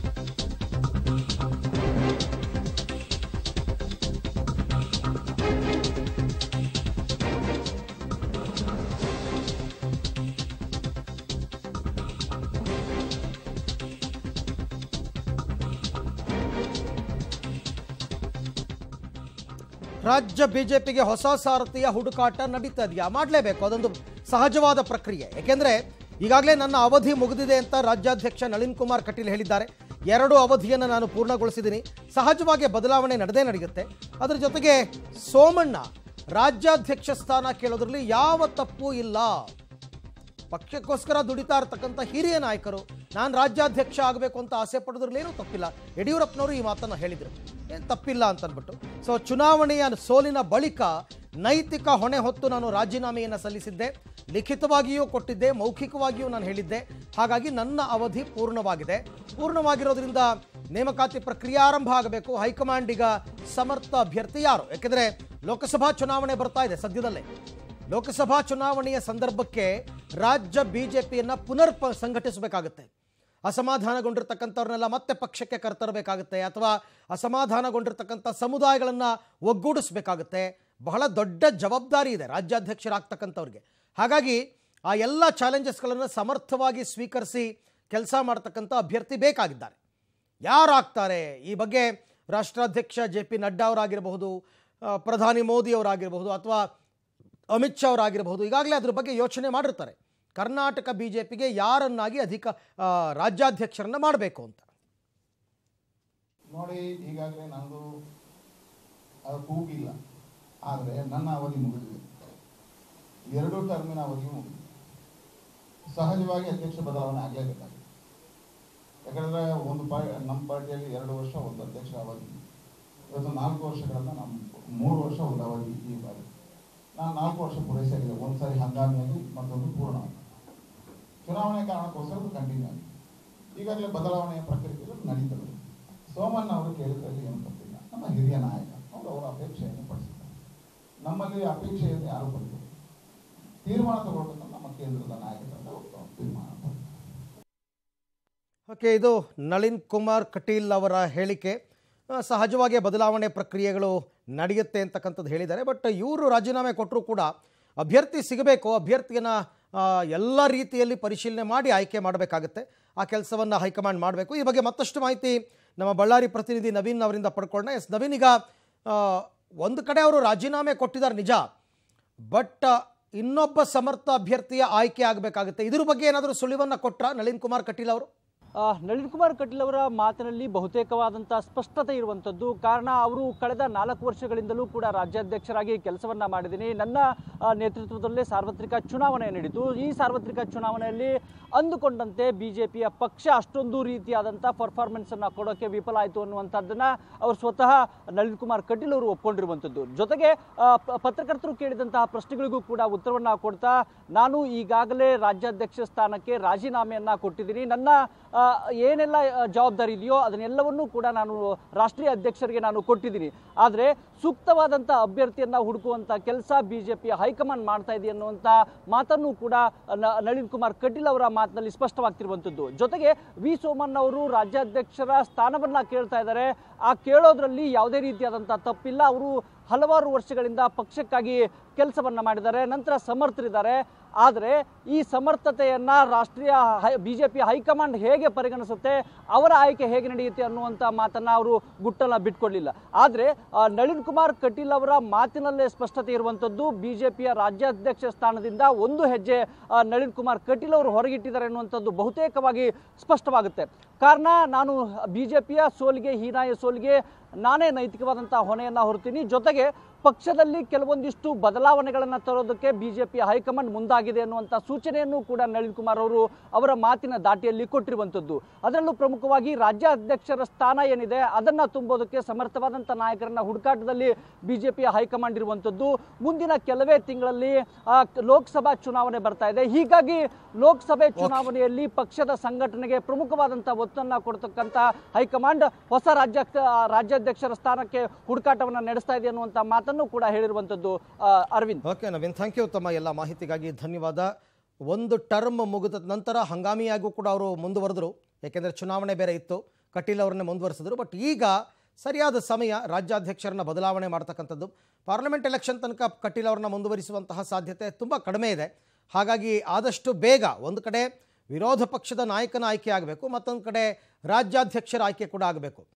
ರಾಜ್ಯ ಬಿಜೆಪಿಗೆ ಹೊಸ ಸಾರಥಿಯ ಹುಡುಕಾಟ ನಡೀತಾ ಇದೆಯಾ ಮಾಡಲೇಬೇಕು ಅದೊಂದು ಸಹಜವಾದ ಪ್ರಕ್ರಿಯೆ ಯಾಕೆಂದ್ರೆ ಈಗಾಗಲೇ ನನ್ನ ಅವಧಿ ಮುಗಿದಿದೆ ಅಂತ ರಾಜ್ಯಾಧ್ಯಕ್ಷ ನಳಿನ್ ಕುಮಾರ್ ಕಟೀಲ್ ಹೇಳಿದ್ದಾರೆ ಎರಡು ಅವಧಿಯನ್ನು ನಾನು ಪೂರ್ಣಗೊಳಿಸಿದ್ದೀನಿ ಸಹಜವಾಗಿ ಬದಲಾವಣೆ ನಡೆದೇ ನಡೆಯುತ್ತೆ ಅದರ ಜೊತೆಗೆ ಸೋಮಣ್ಣ ರಾಜ್ಯಾಧ್ಯಕ್ಷ ಸ್ಥಾನ ಕೇಳೋದ್ರಲ್ಲಿ ಯಾವ ತಪ್ಪು ಇಲ್ಲ ಪಕ್ಷಕ್ಕೋಸ್ಕರ ದುಡಿತಾ ಇರತಕ್ಕಂಥ ಹಿರಿಯ ನಾಯಕರು ನಾನು ರಾಜ್ಯಾಧ್ಯಕ್ಷ ಆಗಬೇಕು ಅಂತ ಆಸೆ ಪಡೋದ್ರಲ್ಲಿ ಏನೂ ತಪ್ಪಿಲ್ಲ ಯಡಿಯೂರಪ್ಪನವರು ಈ ಮಾತನ್ನು ಹೇಳಿದರು ಏನು ತಪ್ಪಿಲ್ಲ ಅಂತ ಅಂದ್ಬಿಟ್ಟು ಸೊ ಚುನಾವಣೆಯ ಸೋಲಿನ ಬಳಿಕ ನೈತಿಕ ಹೊಣೆ ಹೊತ್ತು ನಾನು ರಾಜೀನಾಮೆಯನ್ನು ಸಲ್ಲಿಸಿದ್ದೆ ಲಿಖಿತವಾಗಿಯೂ ಕೊಟ್ಟಿದ್ದೆ ಮೌಖಿಕವಾಗಿಯೂ ನಾನು ಹೇಳಿದ್ದೆ ಹಾಗಾಗಿ ನನ್ನ ಅವಧಿ ಪೂರ್ಣವಾಗಿದೆ ಪೂರ್ಣವಾಗಿರೋದ್ರಿಂದ ನೇಮಕಾತಿ ಪ್ರಕ್ರಿಯೆ ಆರಂಭ ಆಗಬೇಕು ಹೈಕಮಾಂಡ್ ಈಗ ಸಮರ್ಥ ಅಭ್ಯರ್ಥಿ ಯಾರು ಯಾಕೆಂದರೆ ಲೋಕಸಭಾ ಚುನಾವಣೆ ಬರ್ತಾ ಇದೆ ಸದ್ಯದಲ್ಲೇ ಲೋಕಸಭಾ ಚುನಾವಣೆಯ ಸಂದರ್ಭಕ್ಕೆ ರಾಜ್ಯ ಬಿಜೆಪಿಯನ್ನ ಪುನರ್ ಪ- ಸಂಘಟಿಸಬೇಕಾಗುತ್ತೆ ಅಸಮಾಧಾನಗೊಂಡಿರ್ತಕ್ಕಂಥವ್ರನ್ನೆಲ್ಲ ಮತ್ತೆ ಪಕ್ಷಕ್ಕೆ ಕರೆತರಬೇಕಾಗುತ್ತೆ ಅಥವಾ ಅಸಮಾಧಾನಗೊಂಡಿರ್ತಕ್ಕಂಥ ಸಮುದಾಯಗಳನ್ನು ಒಗ್ಗೂಡಿಸಬೇಕಾಗುತ್ತೆ ಬಹಳ ದೊಡ್ಡ ಜವಾಬ್ದಾರಿ ಇದೆ ರಾಜ್ಯಾಧ್ಯಕ್ಷರಾಗ್ತಕ್ಕಂಥವ್ರಿಗೆ ಹಾಗಾಗಿ ಆ ಎಲ್ಲ ಚಾಲೆಂಜಸ್ಗಳನ್ನು ಸಮರ್ಥವಾಗಿ ಸ್ವೀಕರಿಸಿ ಕೆಲಸ ಮಾಡ್ತಕ್ಕಂಥ ಅಭ್ಯರ್ಥಿ ಬೇಕಾಗಿದ್ದಾರೆ ಯಾರಾಗ್ತಾರೆ ಈ ಬಗ್ಗೆ ರಾಷ್ಟ್ರಾಧ್ಯಕ್ಷ ಜೆ ಪಿ ನಡ್ಡಾ ಅವರಾಗಿರಬಹುದು ಆ, ಪ್ರಧಾನಿ ಮೋದಿ ಅವರಾಗಿರಬಹುದು ಅಥವಾ ಅಮಿತ್ ಶಾ ಅವರಾಗಿರಬಹುದು ಈಗಾಗಲೇ ಅದ್ರ ಬಗ್ಗೆ ಯೋಚನೆ ಮಾಡಿರ್ತಾರೆ ಕರ್ನಾಟಕ ಬಿ ಜೆ ಪಿಗೆ ಯಾರನ್ನಾಗಿ ಅಧಿಕ ಆ, ರಾಜ್ಯಾಧ್ಯಕ್ಷರನ್ನ ಮಾಡಬೇಕು ಅಂತ ನೋಡಿ ಈಗಾಗಲೇ ನಂದು ಅದು ಕೂಗಿಲ್ಲ ಆದರೆ ನನ್ನ ಅವಧಿ ಮುಗಿದಿದೆ ಎರಡು ಟರ್ಮಿನ ಅವಧಿ ಮುಗಿದಿದೆ ಸಹಜವಾಗಿ ಅಧ್ಯಕ್ಷ ಬದಲಾವಣೆ ಆಗಲೇಬೇಕಾಗಿದೆ ಯಾಕಂದರೆ ಒಂದು ಪಾ ನಮ್ಮ ಪಾರ್ಟಿಯಲ್ಲಿ ಎರಡು ವರ್ಷ ಒಂದು ಅಧ್ಯಕ್ಷ ಅವಧಿ ಇವತ್ತು ನಾಲ್ಕು ವರ್ಷಗಳನ್ನ ನಮ್ಮ ಮೂರು ವರ್ಷ ಒಂದು ಅವಧಿ ಈ ಬಾರಿ ನಾನು ನಾಲ್ಕು ವರ್ಷ ಪೂರೈಸಾಗಿದೆ ಒಂದು ಸಾರಿ ಹಂಗಾಮಿಯಾಗಿ ಮತ್ತೊಂದು ಪೂರ್ಣ ಚುನಾವಣೆ ಕಾರಣಕ್ಕೋಸ್ಕರ ಅದು ಕಂಟಿನ್ಯೂ ಆಗಿದೆ ಈಗಾಗಲೇ ಬದಲಾವಣೆಯ ಪ್ರಕ್ರಿಯೆಗಳು ನಡೀತದೆ ಸೋಮಣ್ಣ ಅವರು ಕೇಳಿದ್ರಲ್ಲಿ ಏನು ತಪ್ಪಿಲ್ಲ ನಮ್ಮ ಹಿರಿಯ ನಾಯಕ ಅವರು ಅವರ ಅಪೇಕ್ಷೆಯನ್ನು ಪಡಿಸಿದ್ದಾರೆ ನಮ್ಮಲ್ಲಿ ಅಪೇಕ್ಷೆಯನ್ನು ಯಾರು ಪಡೆದರು ತೀರ್ಮಾನ ತಗೊಳ್ಬೇಕಂತ ನಮ್ಮ ಕೇಂದ್ರದ ನಾಯಕರಿಂದ ಅವರು ತೀರ್ಮಾನ ಪಡೆದರು ಓಕೆ ಇದು ನಳಿನ್ ಕುಮಾರ್ ಕಟೀಲ್ ಅವರ ಹೇಳಿಕೆ ಆ, ಸಹಜವಾಗಿ ಬದಲಾವಣೆ ಪ್ರಕ್ರಿಯೆಗಳು ನಡೆಯುತ್ತೆ ಅಂತಕ್ಕಂಥದ್ದು ಹೇಳಿದ್ದಾರೆ ಬಟ್ ಇವರು ರಾಜೀನಾಮೆ ಕೊಟ್ಟರೂ ಕೂಡ ಅಭ್ಯರ್ಥಿ ಸಿಗಬೇಕು ಅಭ್ಯರ್ಥಿಯನ್ನು ಎಲ್ಲ ರೀತಿಯಲ್ಲಿ ಪರಿಶೀಲನೆ ಮಾಡಿ ಆಯ್ಕೆ ಮಾಡಬೇಕಾಗುತ್ತೆ ಆ ಕೆಲಸವನ್ನು ಹೈಕಮಾಂಡ್ ಮಾಡಬೇಕು ಈ ಬಗ್ಗೆ ಮತ್ತಷ್ಟು ಮಾಹಿತಿ ನಮ್ಮ ಬಳ್ಳಾರಿ ಪ್ರತಿನಿಧಿ ನವೀನ್ ಅವರಿಂದ ಪಡ್ಕೊಳ್ಳೋಣ ಎಸ್ ನವೀನ್ ಈಗ ಆ, ಒಂದು ಕಡೆ ಅವರು ರಾಜೀನಾಮೆ ಕೊಟ್ಟಿದ್ದಾರೆ ನಿಜ ಬಟ್ ಇನ್ನೊಬ್ಬ ಸಮರ್ಥ ಅಭ್ಯರ್ಥಿಯ ಆಯ್ಕೆ ಆಗಬೇಕಾಗುತ್ತೆ ಇದ್ರ ಬಗ್ಗೆ ಏನಾದರೂ ಸುಳಿವನ್ನು ಕೊಟ್ರಾ ನಳಿನ್ ಕುಮಾರ್ ಕಟೀಲ್ ಅವರು ಆ, ನಳಿನ್ ಕುಮಾರ್ ಕಟೀಲ್ ಅವರ ಮಾತಿನಲ್ಲಿ ಬಹುತೇಕವಾದಂಥ ಸ್ಪಷ್ಟತೆ ಇರುವಂಥದ್ದು ಕಾರಣ ಅವರು ಕಳೆದ ನಾಲ್ಕು ವರ್ಷಗಳಿಂದಲೂ ಕೂಡ ರಾಜ್ಯಾಧ್ಯಕ್ಷರಾಗಿ ಕೆಲಸವನ್ನ ಮಾಡಿದ್ದೀನಿ ನನ್ನ ಆ, ನೇತೃತ್ವದಲ್ಲೇ ಸಾರ್ವತ್ರಿಕ ಚುನಾವಣೆ ನಡೀತು ಈ ಸಾರ್ವತ್ರಿಕ ಚುನಾವಣೆಯಲ್ಲಿ ಅಂದುಕೊಂಡಂತೆ ಬಿಜೆಪಿಯ ಪಕ್ಷ ಅಷ್ಟೊಂದು ರೀತಿಯಾದಂಥ ಪರ್ಫಾರ್ಮೆನ್ಸ್ ಅನ್ನ ಕೊಡೋಕೆ ವಿಫಲ ಆಯಿತು ಅನ್ನುವಂಥದ್ದನ್ನ ಅವರು ಸ್ವತಃ ನಳಿನ್ ಕುಮಾರ್ ಕಟೀಲ್ ಅವರು ಒಪ್ಕೊಂಡಿರುವಂಥದ್ದು ಜೊತೆಗೆ ಆ, ಪ- ಪತ್ರಕರ್ತರು ಕೇಳಿದಂತಹ ಪ್ರಶ್ನೆಗಳಿಗೂ ಕೂಡ ಉತ್ತರವನ್ನ ಕೊಡ್ತಾ ನಾನು ಈಗಾಗಲೇ ರಾಜ್ಯಾಧ್ಯಕ್ಷ ಸ್ಥಾನಕ್ಕೆ ರಾಜೀನಾಮೆಯನ್ನ ಕೊಟ್ಟಿದ್ದೀನಿ ನನ್ನ ಆ, ಏನೆಲ್ಲ ಆ, ಜವಾಬ್ದಾರಿ ಇದೆಯೋ ಅದನ್ನೆಲ್ಲವನ್ನೂ ಕೂಡ ನಾನು ರಾಷ್ಟ್ರೀಯ ಅಧ್ಯಕ್ಷರಿಗೆ ನಾನು ಕೊಟ್ಟಿದ್ದೀನಿ ಆದರೆ ಸೂಕ್ತವಾದಂಥ ಅಭ್ಯರ್ಥಿಯನ್ನ ಹುಡುಕುವಂಥ ಕೆಲಸ ಬಿಜೆಪಿಯ ಹೈಕಮಾಂಡ್ ಮಾಡ್ತಾ ಇದೆ ಅನ್ನುವಂಥ ಮಾತನ್ನು ಕೂಡ ನ- ನಳಿನ್ ಕುಮಾರ್ ಕಟೀಲ್ ಅವರ ಮಾತಿನಲ್ಲಿ ಸ್ಪಷ್ಟವಾಗ್ತಿರುವಂಥದ್ದು ಜೊತೆಗೆ ವಿ ಸೋಮಣ್ಣ ಅವರು ರಾಜ್ಯಾಧ್ಯಕ್ಷರ ಸ್ಥಾನವನ್ನ ಕೇಳ್ತಾ ಇದ್ದಾರೆ ಆ ಕೇಳೋದ್ರಲ್ಲಿ ಯಾವುದೇ ರೀತಿಯಾದಂಥ ತಪ್ಪಿಲ್ಲ ಅವರು ಹಲವಾರು ವರ್ಷಗಳಿಂದ ಪಕ್ಷಕ್ಕಾಗಿ ಕೆಲಸವನ್ನ ಮಾಡಿದ್ದಾರೆ ನಂತರ ಸಮರ್ಥರಿದ್ದಾರೆ ಆದರೆ ಈ ಸಮರ್ಥತೆಯನ್ನ ರಾಷ್ಟ್ರೀಯ ಬಿಜೆಪಿ ಹೈಕಮಾಂಡ್ ಹೇಗೆ ಪರಿಗಣಿಸುತ್ತೆ ಅವರ ಆಯ್ಕೆ ಹೇಗೆ ನಡೆಯುತ್ತೆ ಅನ್ನುವಂಥ ಮಾತನ್ನ ಅವರು ಗುಟ್ಟಲ್ಲ ಬಿಟ್ಕೊಡ್ಲಿಲ್ಲ ಆದರೆ ಆ, ನಳಿನ್ ಕುಮಾರ್ ಕಟೀಲ್ ಅವರ ಮಾತಿನಲ್ಲೇ ಸ್ಪಷ್ಟತೆ ಇರುವಂಥದ್ದು ಬಿಜೆಪಿಯ ರಾಜ್ಯಾಧ್ಯಕ್ಷ ಸ್ಥಾನದಿಂದ ಒಂದು ಹೆಜ್ಜೆ ಆ, ನಳಿನ್ ಕುಮಾರ್ ಕಟೀಲ್ ಅವರು ಹೊರಗಿಟ್ಟಿದ್ದಾರೆ ಅನ್ನುವಂಥದ್ದು ಬಹುತೇಕವಾಗಿ ಸ್ಪಷ್ಟವಾಗುತ್ತೆ ಕಾರಣ ನಾನು ಬಿಜೆಪಿಯ ಸೋಲಿಗೆ ಹೀನಾಯ ಸೋಲಿಗೆ ನಾನೇ ನೈತಿಕವಾದಂಥ ಹೊಣೆಯನ್ನು ಹೊರ್ತೀನಿ ಜೊತೆಗೆ ಪಕ್ಷದಲ್ಲಿ ಕೆಲವೊಂದಿಷ್ಟು ಬದಲಾವಣೆಗಳನ್ನು ತರೋದಕ್ಕೆ ಬಿಜೆಪಿ ಹೈಕಮಾಂಡ್ ಮುಂದಾಗಿದೆ ಅನ್ನುವಂಥ ಸೂಚನೆಯನ್ನು ಕೂಡ ನಳಿನ್ ಕುಮಾರ್ ಅವರು ಅವರ ಮಾತಿನ ದಾಟಿಯಲ್ಲಿ ಕೊಟ್ಟಿರುವಂಥದ್ದು ಅದರಲ್ಲೂ ಪ್ರಮುಖವಾಗಿ ರಾಜ್ಯಾಧ್ಯಕ್ಷರ ಸ್ಥಾನ ಏನಿದೆ ಅದನ್ನ ತುಂಬೋದಕ್ಕೆ ಸಮರ್ಥವಾದಂಥ ನಾಯಕರನ್ನ ಹುಡುಕಾಟದಲ್ಲಿ ಬಿಜೆಪಿಯ ಹೈಕಮಾಂಡ್ ಇರುವಂಥದ್ದು ಮುಂದಿನ ಕೆಲವೇ ತಿಂಗಳಲ್ಲಿ ಆ, ಲೋಕಸಭಾ ಚುನಾವಣೆ ಬರ್ತಾ ಇದೆ ಹೀಗಾಗಿ ಲೋಕಸಭೆ ಚುನಾವಣೆಯಲ್ಲಿ ಪಕ್ಷದ ಸಂಘಟನೆಗೆ ಪ್ರಮುಖವಾದಂಥ ಒತ್ತನ್ನ ಕೊಡ್ತಕ್ಕಂಥ ಹೈಕಮಾಂಡ್ ಹೊಸ ರಾಜ್ಯ ರಾಜ್ಯಾಧ್ಯಕ್ಷರ ಸ್ಥಾನಕ್ಕೆ ಹುಡುಕಾಟವನ್ನು ನಡೆಸ್ತಾ ಇದೆ ಅನ್ನುವಂಥ ಮಾತನ್ನು ಕೂಡ ಹೇಳಿರುವಂಥದ್ದು ಆ, Arvind okay Naveen thank you ತಮ್ಮ ಎಲ್ಲ ಮಾಹಿತಿಗಾಗಿ ಧನ್ಯವಾದ ಒಂದು ಟರ್ಮ್ ಮುಗಿದ ನಂತರ ಹಂಗಾಮಿಯಾಗೂ ಕೂಡ ಅವರು ಮುಂದುವರೆದರು ಯಾಕೆಂದರೆ ಚುನಾವಣೆ ಬೇರೆ ಇತ್ತು ಕಟೀಲ್ ಅವ್ರನ್ನೇ ಮುಂದುವರಿಸಿದ್ರು ಬಟ್ ಈಗ ಸರಿಯಾದ ಸಮಯ ರಾಜ್ಯಾಧ್ಯಕ್ಷರನ್ನ ಬದಲಾವಣೆ ಮಾಡ್ತಕ್ಕಂಥದ್ದು ಪಾರ್ಲಿಮೆಂಟ್ ಎಲೆಕ್ಷನ್ ತನಕ ಕಟೀಲ್ ಅವ್ರನ್ನ ಮುಂದುವರಿಸುವಂತಹ ಸಾಧ್ಯತೆ ತುಂಬ ಕಡಿಮೆ ಇದೆ ಹಾಗಾಗಿ ಆದಷ್ಟು ಬೇಗ ಒಂದು ಕಡೆ ವಿರೋಧ ಪಕ್ಷದ ನಾಯಕನ ಆಯ್ಕೆ ಆಗಬೇಕು ಮತ್ತೊಂದು ಕಡೆ ರಾಜ್ಯಾಧ್ಯಕ್ಷರ ಆಯ್ಕೆ ಕೂಡ ಆಗಬೇಕು